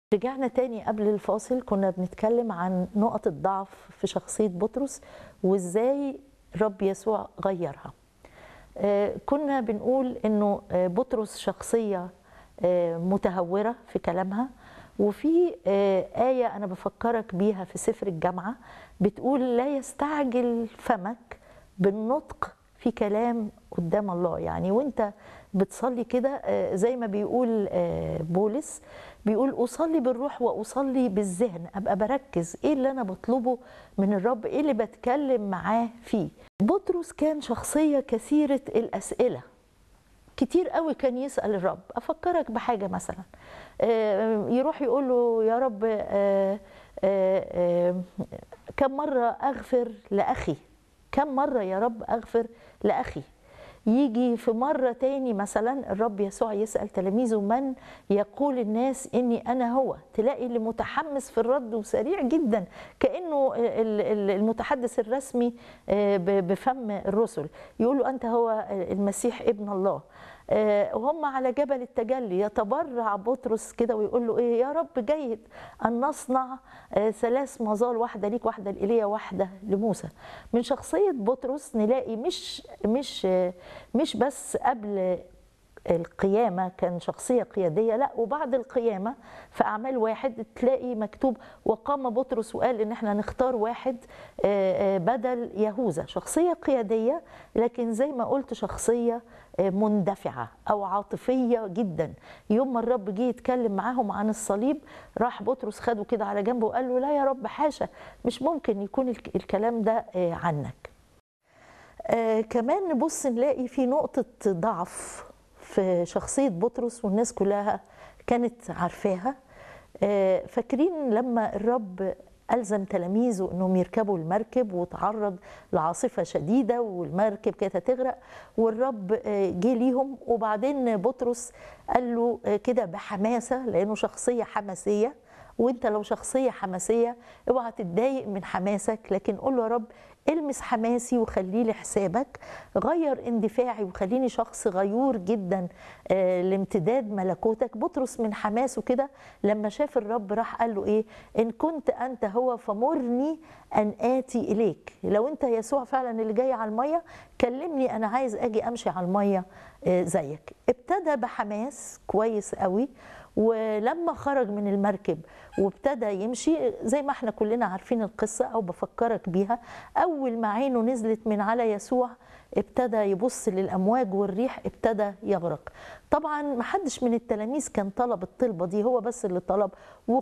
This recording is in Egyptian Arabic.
رجعنا تاني قبل الفاصل كنا بنتكلم عن نقط الضعف في شخصية بطرس وازاي رب يسوع غيرها آه، كنا بنقول انه آه، بطرس شخصية آه، متهورة في كلامها وفي آه، آية أنا بفكرك بيها في سفر الجامعة بتقول لا يستعجل فمك بالنطق في كلام قدام الله يعني وانت بتصلي كده آه، زي ما بيقول آه، بولس بيقول أصلي بالروح وأصلي بالذهن أبقى بركز إيه اللي أنا بطلبه من الرب إيه اللي بتكلم معاه فيه بطرس كان شخصية كثيرة الأسئلة كتير قوي كان يسأل الرب أفكرك بحاجة مثلا آه، يروح يقول له يا رب آه، آه، آه، كم مرة أغفر لأخي كم مرة يا رب أغفر لأخي يجي في مرة تاني مثلا الرب يسوع يسأل تلاميذه من يقول الناس إني أنا هو تلاقي اللي متحمس في الرد وسريع جدا كأنه ال- ال- المتحدث الرسمي آه، ب- بفم الرسل يقول له أنت هو المسيح ابن الله آه، وهم على جبل التجلي يتبرع بطرس كده ويقول له ايه يا رب جيد ان نصنع آه، ثلاث مظال واحده ليك واحده لايليا واحده لموسى من شخصيه بطرس نلاقي مش مش آه، مش بس قبل القيامة كان شخصية قيادية لا وبعد القيامة في أعمال واحد تلاقي مكتوب وقام بطرس وقال إن احنا نختار واحد آه، آه، بدل يهوذا شخصية قيادية لكن زي ما قلت شخصية آه، مندفعة أو عاطفية جدا يوم ما الرب جه يتكلم معاهم عن الصليب راح بطرس خده كده على جنبه وقال له لا يا رب حاشا مش ممكن يكون الك- الكلام ده آه، عنك آه كمان نبص نلاقي في نقطة ضعف في شخصية بطرس والناس كلها كانت عارفاها آه فاكرين لما الرب ألزم تلاميذه أنهم يركبوا المركب وتعرض لعاصفة شديدة والمركب كانت هتغرق والرب آه، جه ليهم وبعدين بطرس قال له آه، كده بحماسة لأنه شخصية حماسية وانت لو شخصية حماسية اوعى تتضايق من حماسك لكن قول له يا رب المس حماسي وخليه لحسابك غير اندفاعي وخليني شخص غيور جدا آه، لامتداد ملكوتك بطرس من حماسه كده لما شاف الرب راح قال له ايه ان كنت انت هو فمرني ان اتي اليك لو انت يسوع فعلا اللي جاي على الميه كلمني انا عايز اجي امشي على الميه آه، زيك ابتدى بحماس كويس قوي ولما خرج من المركب وابتدى يمشي زي ما احنا كلنا عارفين القصة أو بفكرك بيها أول ما عينه نزلت من على يسوع ابتدى يبص للأمواج والريح ابتدى يغرق طبعا محدش من التلاميذ كان طلب الطلبة دي هو بس اللي طلب